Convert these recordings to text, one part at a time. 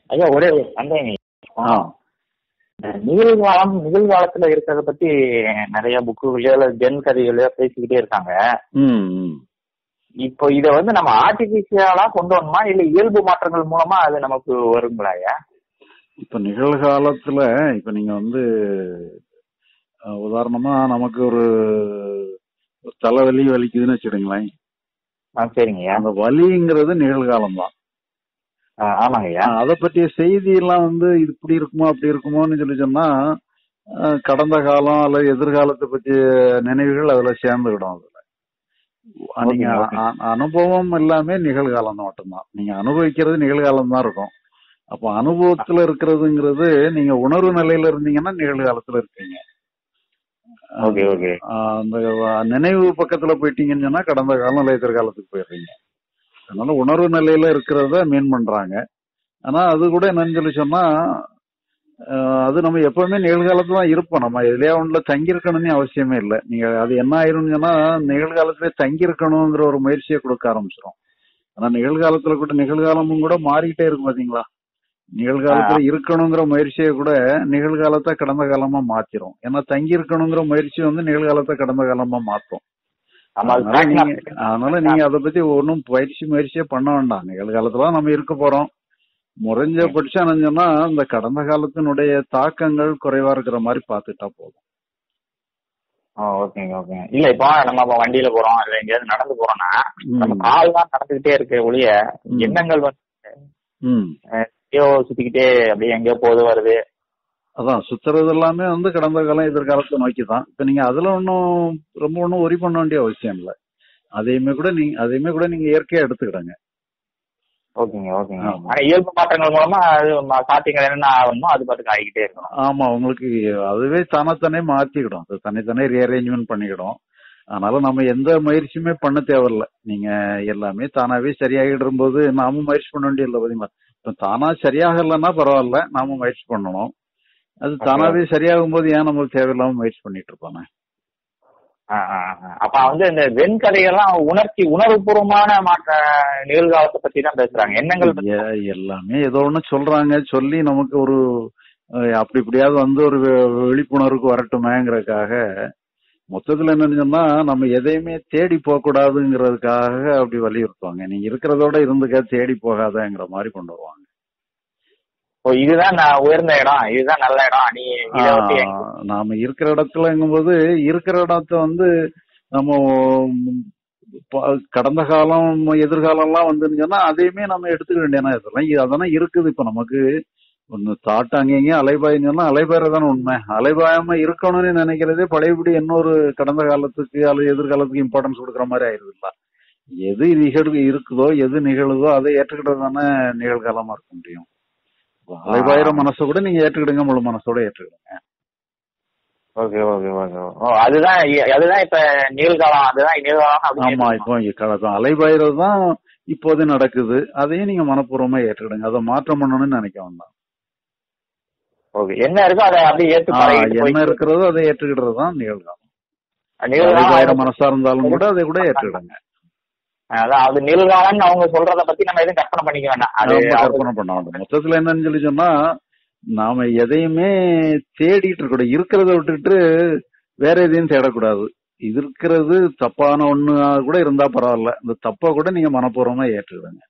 ஐயா ஒரே ஒரு சந்தேகம் ஆ இந்த நிகழ்காலம் நிகழ்காலத்துல இருக்கிறத பத்தி நிறைய புக்குகளோ இல்ல ஜென் கதைகளோ பேசிக்கிட்டே இருக்காங்க ம் ம் இப்போ இத வந்து நம்ம ஆர்டிபிஷியலா கொண்டு வரணுமா இல்ல இயல்பு மாற்றங்கள் மூலமா அது நமக்கு வருங்களா ஐயா இப்ப நிகழ்காலத்துல இப்ப நீங்க வந்து அஹ், உதாரணமா நமக்கு ஒரு ஒரு தலைவலி வலிக்குதுன்னு வச்சுடுங்களேன் ஆ சரிங்க ஐயா அந்த வலிங்கிறது நிகழ்காலம் தான் ஆ, ஆமாங்க ஐயா அதை பற்றிய செய்தி எல்லாம் வந்து இது இப்படி இருக்குமோ அப்படி இருக்குமோன்னு சொல்லி சொன்னா அஹ், கடந்த காலம் அல்லது எதிர்காலத்தை பற்றிய நினைவுகள் அதுல சேர்ந்துக்கிடும் அதுல நீங்க Okay, okay. அ- அனுபவம் எல்லாமே நிகழ்காலம் மட்டும்தான் நீங்க அனுபவிக்கிறது நிகழ்காலம் தான் இருக்கும் அப்ப அனுபவத்துல இருக்கிறதுங்கிறது நீங்க உணர்வு நிலையில இருந்தீங்கன்னா நிகழ்காலத்துல இருப்பீங்க ஓகே ஓகே ஆஹ் அந்த வ- நினைவு பக்கத்துல போயிட்டீங்கன்னு சொன்னா கடந்த காலம் இல்ல எதிர்காலத்துக்கு போயிடுறீங்க அதனால உணர்வு நிலையில இருக்கிறத மீன் பண்றாங்க ஆனா அது கூட என்னன்னு சொல்லி சொன்னா ஆஹ் அது நம்ம எப்பவுமே நிகழ்காலத்துல தான் இருப்போம் நம்ம எதுலயா ஒண்ணுல தங்கியிருக்கணும்னு அவசியமே இல்லை நீங்க அது என்ன ஆயிரும்னு சொன்னா நிகழ்காலத்திலே தங்கியிருக்கணுங்கிற ஒரு முயற்சியை கொடுக்க ஆரம்பிச்சிடும் ஆனா நிகழ்காலத்துல கூட நிகழ்காலமும் கூட மாறிக்கிட்டே இருக்கும் பாத்தீங்களா நிகழ்காலத்துல இருக்கணுங்கிற முயற்சியை கூட நிகழ்காலத்தை கடந்த காலமா மாத்திரும் ஏன்னா தங்கி இருக்கணுங்கிற முயற்சி வந்து நிகழ்காலத்தை கடந்த காலமா மாத்தும் ஆமா அது அதனால fact நீங்க தான். அதனால நீங்க அதை பத்தி ஒன்றும் பயிற்சி முயற்சியே பண்ண வேண்டாம் நிகழ்காலத்துல நம்ம இருக்க போறோம் முறைஞ்சபட்சம் என்னன்னா இந்த கடந்த காலத்தினுடைய தாக்கங்கள் குறைவா இருக்கிற மாதிரி பார்த்துட்டா போதும் ஆ, ஓகேங்க ஓகேங்க இல்ல இப்போ நம்ம இப்ப வண்டியில போறோம் இல்ல எங்கேயாவது நடந்து போறோம்னா நம்ம ம். கால் தான் நடந்துகிட்டே இருக்கு ஒழிய ம். எண்ணங்கள் வந்து ம் எங்கேயோ சுத்திக்கிட்டே அப்படியே எங்கேயோ போது வருது அதான் சுத்துறது எல்லாமே வந்து கடந்த காலம் எதிர்காலத்தை நோக்கி தான் இப்ப நீங்க அதுல ஒன்றும் ரொம்ப ஒன்றும் ஒரி பண்ண வேண்டிய அவசியம் இல்லை அதையுமே கூட நீங்க அதையுமே கூட நீங்க இயற்கையா எடுத்துக்கிடுங்க ஓகேங்க ஓகேங்க ஆமா. ஆனா இயல்பு மாற்றங்கள் மூலமா அது ம- சாத்தியங்கள் என்னென்ன ஆகணுமோ அது பாட்டுக்கு ஆகிக்கிட்டே இருக்கணும் ஆமா உங்களுக்கு அதுவே தன்னைத்தானே மாத்திக்கிடும் அது தன்னைத்தானே ரீஅரேஞ்ச்மெண்ட் பண்ணிக்கிடும் அதனால நம்ம எந்த முயற்சியுமே பண்ண தேவையில்ல நீங்க எல்லாமே தானாவே சரியாகிடும் போது நாம முயற்சி பண்ண வேண்டியதில்லை பாத்தீங்களா இப்ப தானா சரியாகலைன்னா பரவாயில்ல நாம முயற்சி பண்ணணும் அது தானாவே சரியாகும் போது ஏன் நம்ம தேவையில்லாம முயற்சி பண்ணிட்டு இருப்பானே ஆ, ஆ, ஆ. அப்ப வந்து இந்த வெண்கதைகள்லாம் உணர்ச்சி உணர்வுபூர்வமான மாற்ற நிகழ்காலத்தை பத்தி தான் பேசுறாங்க எண்ணங்கள் பத்தி எ- எல்லாமே ஏதோ ஒண்ணு சொல்றாங்க சொல்லி நமக்கு ஒரு அஹ், அப்படி இப்படியாவது வந்து ஒரு வெ- விழிப்புணர்வுக்கு வரட்டுமேங்கிறதுக்காக மொத்தத்துல என்னன்னு சொன்னா நம்ம எதையுமே தேடி போக கூடாதுங்கிறதுக்காக அப்படி வலியுறுத்துவாங்க நீ இருக்கிறதோட இருந்துக்க தேடி போகாதங்கிற மாதிரி கொண்டு வருவாங்க ஓ, இதுதான் நான் உயர்ந்த இடம் இதுதான் நல்ல இடம் நீ இதை வந்து எங்க- ஆஹ், நாம இருக்கிற இடத்துலங்கும்போது இருக்கிற இடத்த வந்து நம்ம உம், ப- கடந்த காலம் எதிர்காலம்லாம் வந்துன்னு சொன்னா அதையுமே நம்ம எடுத்துக்க வேண்டியனா இதெல்லாம் இ- அதெல்லாம் இருக்குது இப்ப நமக்கு ஒன்னு தாட்டு அங்கேயும் அலைபாயின்னு சொன்னா அலைபாயறதான உண்மை அலைபாயாம இருக்கணும்னு நினைக்கிறதே பழையபடி இன்னொரு கடந்த காலத்துக்கு அல்லது எதிர்காலத்துக்கு இம்பார்ட்டன்ஸ் கொடுக்குற மாதிரி ஆயிருதுல்ல எது நிகழ்வு இருக்குதோ எது நிகழுதோ அதை ஏற்றுக்கிட்டது தானே நிகழ்காலமா இருக்க முடியும் அலைபாயிர மனசை கூட நீங்க ஏற்றுக்கிடுங்க முழு மனசோட ஏற்றுக்கிடுங்க ஓகே ஓகே ஓகே ஓ அதுதான் இ- அதுதான் இப்ப நிகழ்காலம் அதுதான் நிகழ்காலம் அப்படின்னு ஆமா இப்போ இங்க கலக்கம் அலைபாயிறது தான் இப்போது நடக்குது அதையும் நீங்க மனப்பூர்வமா ஏற்றுக்கிடுங்க அதை மாற்றம் பண்ணணும்னு நினைக்க வேண்டாம் ஓகே என்ன இருக்கோ அதை அப்படியே ஏத்து ஆ, பழகிட்டு என்ன போய் இருக்கிறதோ அதை ஏற்றுக்கிடுறது தான் நிகழ்காலம் நிகழ்காலம் அலைபாயிர மனசா இருந்தாலும் கூட அதை கூட ஏற்றுக்கிடுங்க அதான் அது நிகழ்காலம்னு அவங்க சொல்றத பத்தி நம்ம எதுவும் கற்பனை பண்ணிக்க வேண்டாம் அது நம்ம அவங்க- கற்பனை பண்ண வேண்டாம் மொத்தத்துல என்னன்னு சொல்லி சொன்னா நாம எதையுமே தேடிட்டு இருக்க கூடாது இருக்கிறத விட்டுட்டு வேற எதையும் தேடக்கூடாது இருக்கிறது தப்பான ஒண்ணு கூட இருந்தா பரவாயில்ல இந்த தப்பை கூட நீங்க மனப்பூர்வமா ஏற்றுக்கிடுங்க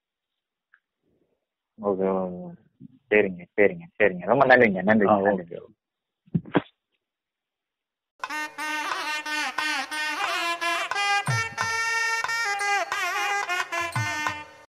ஓகே ஓகே சரிங்க சரிங்க சரிங்க ரொம்ப நன்றிங்க நன்றி ஆ, நன்றி ஓகே